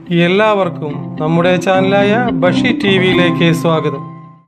എല്ലാവർക്കും നമ്മുടെ ചാനലായ ബഷി ടി വിയിലേക്ക് സ്വാഗതം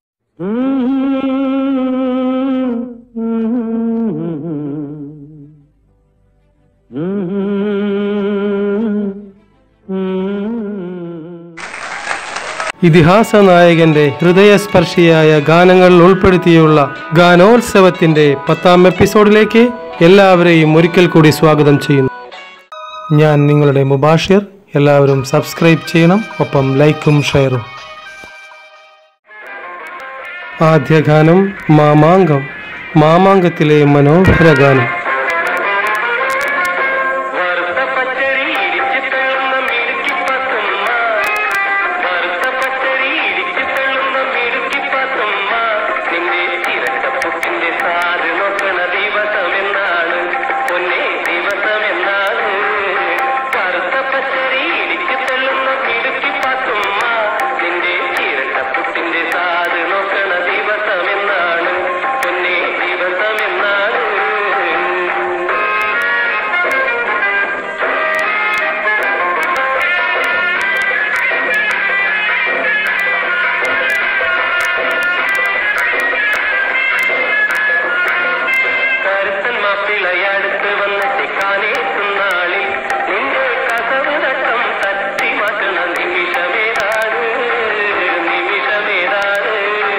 ഇതിഹാസ നായകന്റെ ഹൃദയസ്പർശിയായ ഗാനങ്ങൾ ഉൾപ്പെടുത്തിയുള്ള ഗാനോത്സവത്തിന്റെ പത്താം എപ്പിസോഡിലേക്ക് എല്ലാവരെയും ഒരിക്കൽ കൂടി സ്വാഗതം ചെയ്യുന്നു ഞാൻ നിങ്ങളുടെ മുബാഷിർ എല്ലാവരും സബ്സ്ക്രൈബ് ചെയ്യണം ഒപ്പം ലൈക്കും ഷെയറും ആദ്യ ഗാനം മാമാങ്കം മാമാങ്കത്തിലെ മനോഹര ഗാനം വറുത്ത പച്ചരി ഇടിച്ച് തള്ളുന്ന മിടുക്കി പത്തുമ്മ വറുത്ത പച്ചരി ഇടിച്ച് തള്ളുന്ന മിടുക്കി പത്തുമ്മ നിന്റെ ചിരട്ടപ്പുട്ടിന്റെ സാറ് നോക്കണ ദിവസമെന്നാണ് പൊന്നെ ദിവസമെന്നാണ് വറുത്ത പച്ചരി ഇടിച്ച് തള്ളുന്ന മിടുക്കി പത്തുമ്മ നിന്റെ ചിരട്ടപ്പുട്ടിന്റെ സാറ് നോക്കണ ദിവസമെന്നാണ് പൊന്നെ ദിവസമെന്നാണ് കരുത്തൻ മാപ്പിളയടുത്ത് വന്നിട്ട് കാനേത്തുന്നാളിൽ നിന്റെ കസവ് തട്ടം തട്ടി മാറ്റണ നിമിഷമേതാണ് നിമിഷമേതാണ്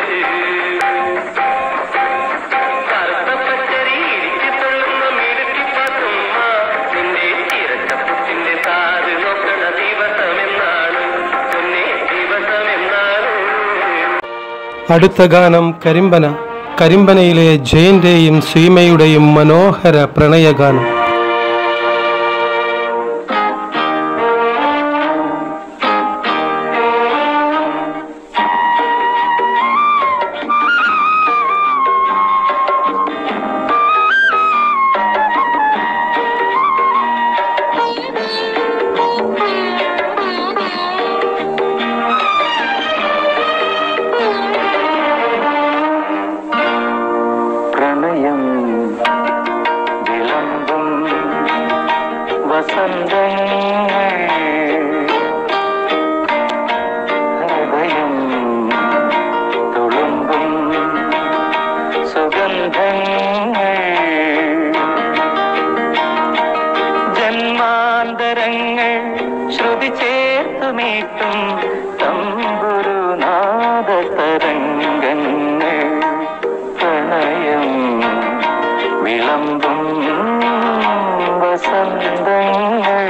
കറുത്ത പച്ചരി ഇടിച്ചു തള്ളുന്ന മിടുക്കി പത്തുമ്മ നിന്റെ ചിരട്ടപ്പുറ്റിന്റെ താറ് നോക്കണ ദിവസമെന്നാണ് പൊന്നെ ദിവസമെന്നാണ് അടുത്ത ഗാനം കരിമ്പന കരിമ്പനയിലെ ജയന്റെയും സീമയുടെയും മനോഹര പ്രണയഗാനം പ്രണയം വിളമ്പും വസന്തങ്ങൾ ഹൃദയം തുളുമ്പും സുഗന്ധങ്ങൾ ജന്മാന്തരങ്ങൾ ശ്രുതി ചേർത്തുമീട്ടും തമ്പുരുനാദ തരംഗങ്ങൾ പ്രണയം വിളമ്പും വസന്തങ്ങൾ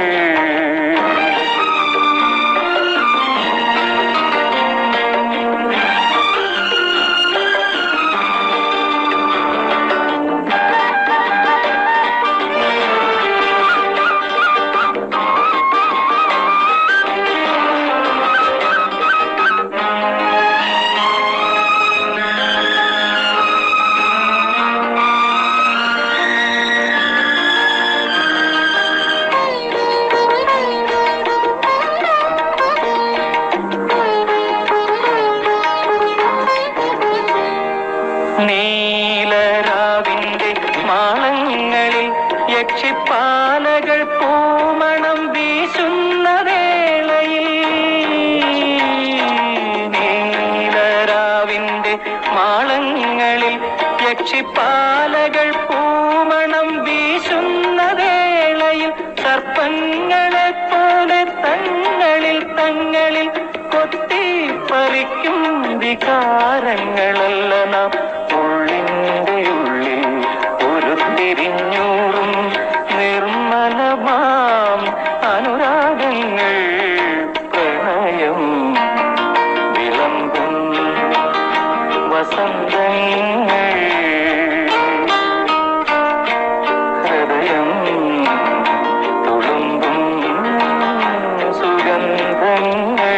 നീലരാവിന്റെ മാളങ്ങളിൽ യക്ഷിപ്പാലകൾ പൂമണം വീശുന്ന വേളയിൽ നീലരാവിന്റെ മാളങ്ങളിൽ യക്ഷിപ്പാലകൾ പൂമണം വീശുന്ന വേളയിൽ സർപ്പങ്ങളെ പോലെ തങ്ങളിൽ തങ്ങളിൽ കൊത്തിപ്പറിക്കും വികാരങ്ങളല്ല നാം ഉള്ളിൻ്റെ ഉള്ളിൽ ഒരു തിരിഞ്ഞൂറും നിർമ്മലമാം അനുരാഗങ്ങൾ പ്രണയം വിളമ്പും വസന്തങ്ങൾ ഹൃദയം തുളുമ്പും സുഗന്ധങ്ങൾ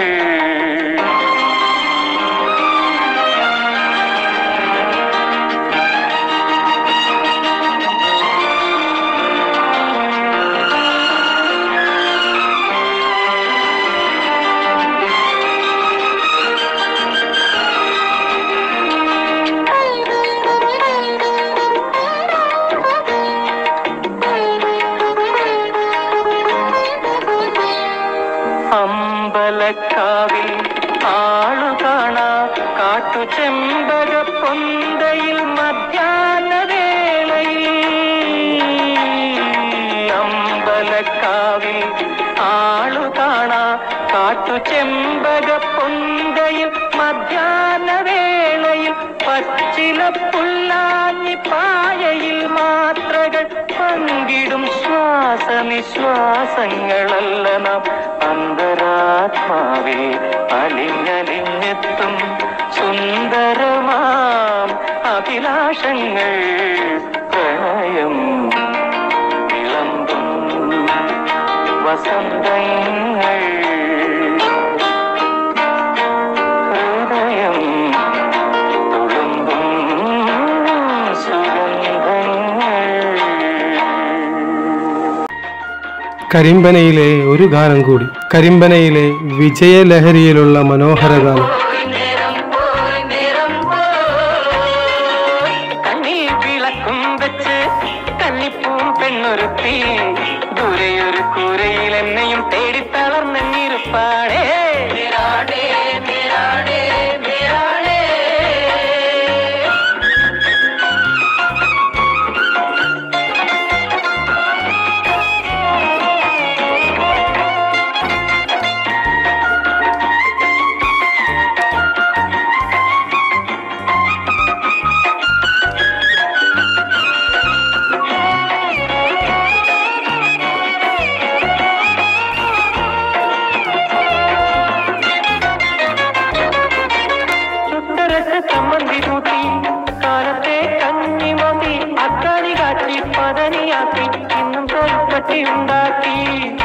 അമ്പലക്കാവിൽ ആളു കാണാ കാട്ടു ചെമ്പക പൊന്തയിൽ മധ്യാഹ്ന വേളയിൽ അമ്പലക്കാവിൽ ആളു കാണാ കാട്ടു ചെമ്പക പൊന്തയിൽ മധ്യാഹ്ന വേളയിൽ പച്ചില പുല്ലാഞ്ഞി പായയിൽ മാത്രകൾ പങ്കിടും ശ്വാസനിശ്വാസങ്ങളല്ല നാം അന്തരാത്മാവിൽ അലിഞ്ഞലിഞ്ഞെത്തും സുന്ദരമാം അഭിലാഷങ്ങൾ പ്രണയം വിളമ്പും വസന്തങ്ങൾ ഹൃദയം തുളുമ്പും സുഗന്ധങ്ങൾ കരിമ്പനയിലെ ഒരു ഗാനം കൂടി കരിമ്പനയിലെ വിജയലഹരിയിലുള്ള മനോഹര ഗാനം കണ്ണിൽ വിളക്കും വെച്ച് കന്നിപ്പൂം പെണ്ണൊരുത്തി ദൂരെയൊരു കൂരയിൽ എന്നെയും തേടി തളർന്നിരുപ്പാടേ നിരാടേ നിരാടേ നിരാടേ ചുട്ടരച്ച് ചമ്മന്തി കൂട്ടി കാലത്തെ കഞ്ഞി മതി അക്കാണി കാച്ചി പതനിയാക്കി ഇന്നും തൊൽപ്പട്ടി ഉണ്ടാക്കി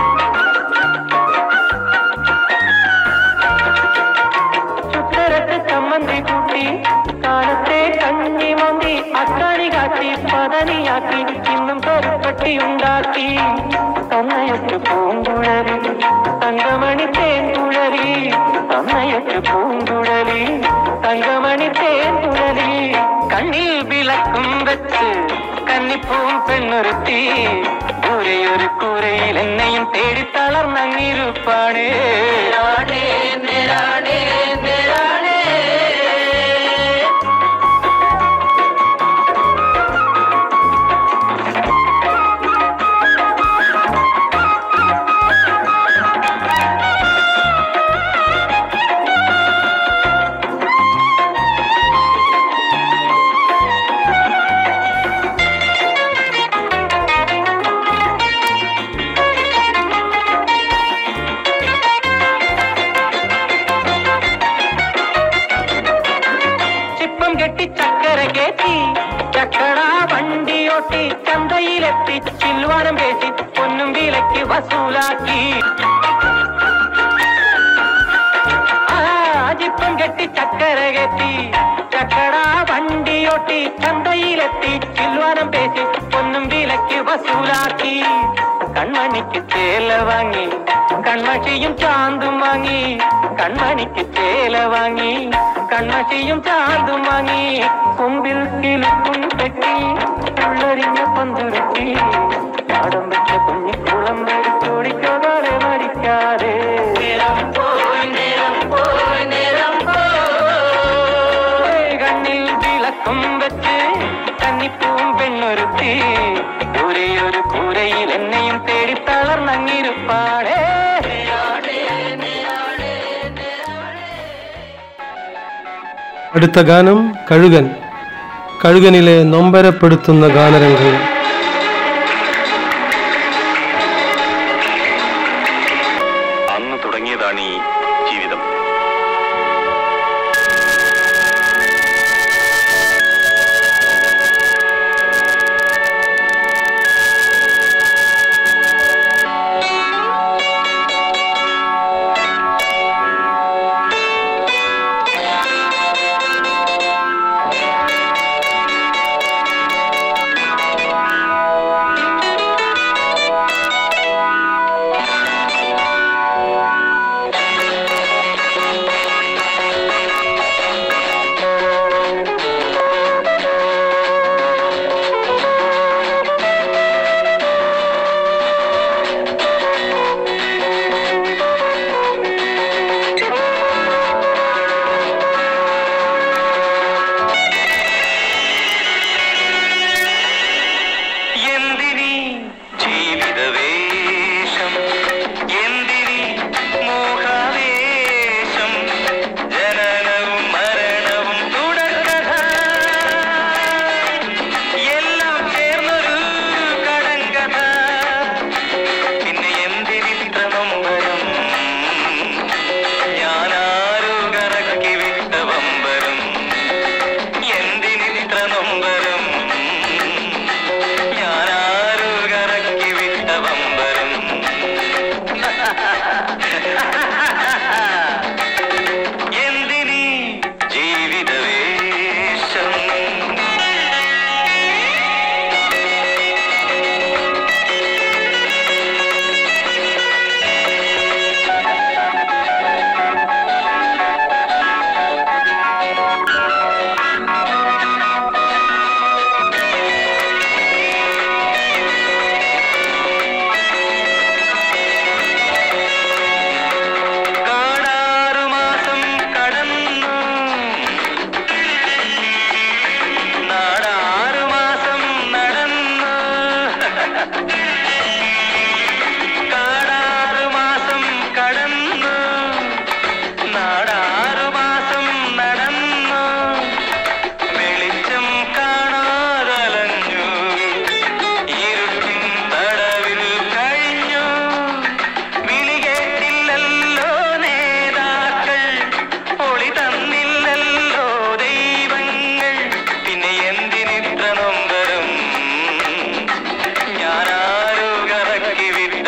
ചുട്ടരച്ച് ചമ്മന്തി കൂട്ടി കാലത്തെ കഞ്ഞി മതി അക്കാണി കാച്ചി പതനിയാക്കി ഇന്നും തൊൽപ്പട്ടി ഉണ്ടാക്കി തന്നയത്ത് പൂങ്കുഴലി തങ്കമണി തേൻകുഴലി തന്നയത്ത് പൂങ്കുഴലി തങ്കമണി തേൻകുഴലി കണ്ണിൽ വിളക്കും വെച്ച് കന്നിപ്പൂം പെണ്ണൊരുത്തി ദൂരെയൊരു കൂരയിൽ എന്നെയും തേടി തളർന്നങ്ങിരുപ്പാണേ നിരാടേ നിരാടേ നിരാടേ ചിപ്പം കെട്ടി ചക്കര കയറ്റി ചക്കട വണ്ടിയോട്ടി ചന്തയിലെത്തി ചിൽവാനം പേശി പൊന്നും വിലക്ക് വസൂലാക്കി ആ, ചിപ്പം കെട്ടി ചക്കര കയറ്റി ചക്കട വണ്ടിയോട്ടി ചന്തയിലെത്തി ചിൽവാനം പേശി പൊന്നും വിലക്ക് വസൂലാക്കി കൺമണിക്ക് ചേല വാങ്ങി കൺമഷിയും ചാന്തും വാങ്ങി കൺമണിക്ക് ചേല വാങ്ങി കൺമഷിയും ചാന്തും വാങ്ങി കൊമ്പിൽ കിലുക്കും പെട്ടി ഉള്ളരിഞ്ഞ പന്തുരുത്തി പാടം വെച്ച കുഞ്ഞിക്കുളം മേടിച്ചോടിക്കാതെ മരിക്കാതെ നേരം പോയി നേരം പോയി നേരം പോയി കണ്ണിൽ വിളക്കും വെച്ച് കന്നിപ്പൂം പെണ്ണൊരുത്തി ഒരേയൊരു കൂരയിൽ എന്നെയും തേടി തളർന്നങ്ങിരുപ്പാടേ അടുത്ത ഗാനം കഴുകൻ കഴുകനിലെ നൊമ്പരപ്പെടുത്തുന്ന ഗാനരംഗങ്ങൾ അന്ന് തുടങ്ങിയതാണ് ഈ ജീവിതം ും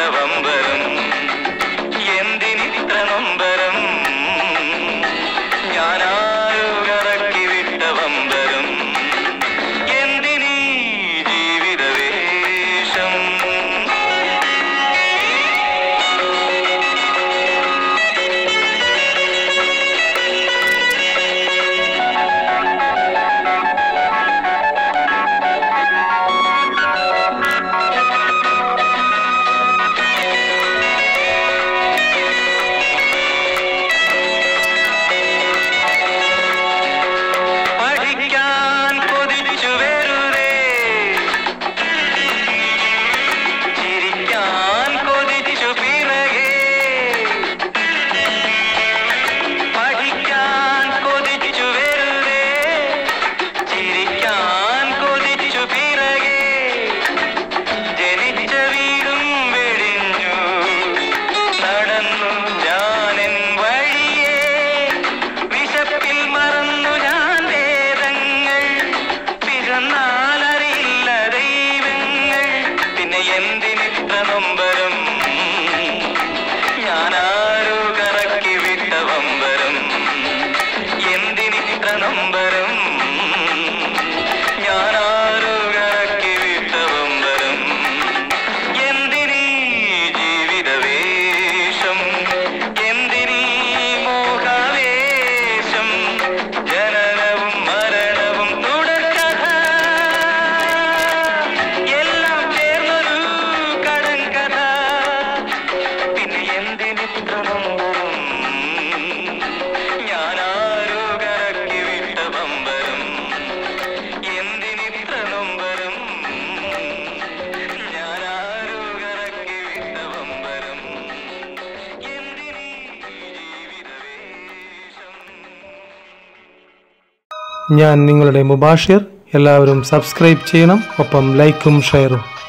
വമ്പരം എന്തിനിത്ര നൊമ്പരം ഞാനാരു കറക്കി വിട്ട വമ്പരം എന്തിനീ ജീവിതവേഷം പഠിക്കാൻ കൊതിച്ചു വെറുതെ ചിരിക്കാൻ കൊതിച്ചു പിറകെ പഠിക്കാൻ കൊതിച്ചു വെറുതെ ചിരിക്കാൻ കൊതിച്ചു പിറകെ ജനിച്ച വീടും വെടിഞ്ഞു നടന്നു ഞാനെൻ വഴിയേ വിശപ്പിൽ മറന്നു ഞാൻ വേദങ്ങൾ പിറന്നാലറിയില്ല ദൈവങ്ങൾ പിന്നെ എന്തിനിത്ര നൊമ്പരം ഞാനാരോ കറക്കി വിട്ട വമ്പരം എന്തിനിത്ര നൊമ്പരം ഞാനാരോ കറക്കി വിട്ട വമ്പരം എന്തിനീ ജീവിതവേഷം എന്തിനീ മോഹാവേശം ജനനവും മരണവും തുടർക്കഥ എല്ലാം ചേർന്നൊരു കടങ്കഥ പിന്നെ എന്തിനിത്ര നൊമ്പരം ഞാനാരോ കറക്കി വിട്ട വമ്പരം എന്തിനിത്ര നൊമ്പരം ഞാനാരോ കറക്കി വിട്ട വമ്പരം എന്തിനീ ജീവിതവേഷം ഞാൻ നിങ്ങളുടെ മുബാഷിർ എല്ലാവരും സബ്സ്ക്രൈബ് ചെയ്യണം ഒപ്പം ലൈക്കും ഷെയറും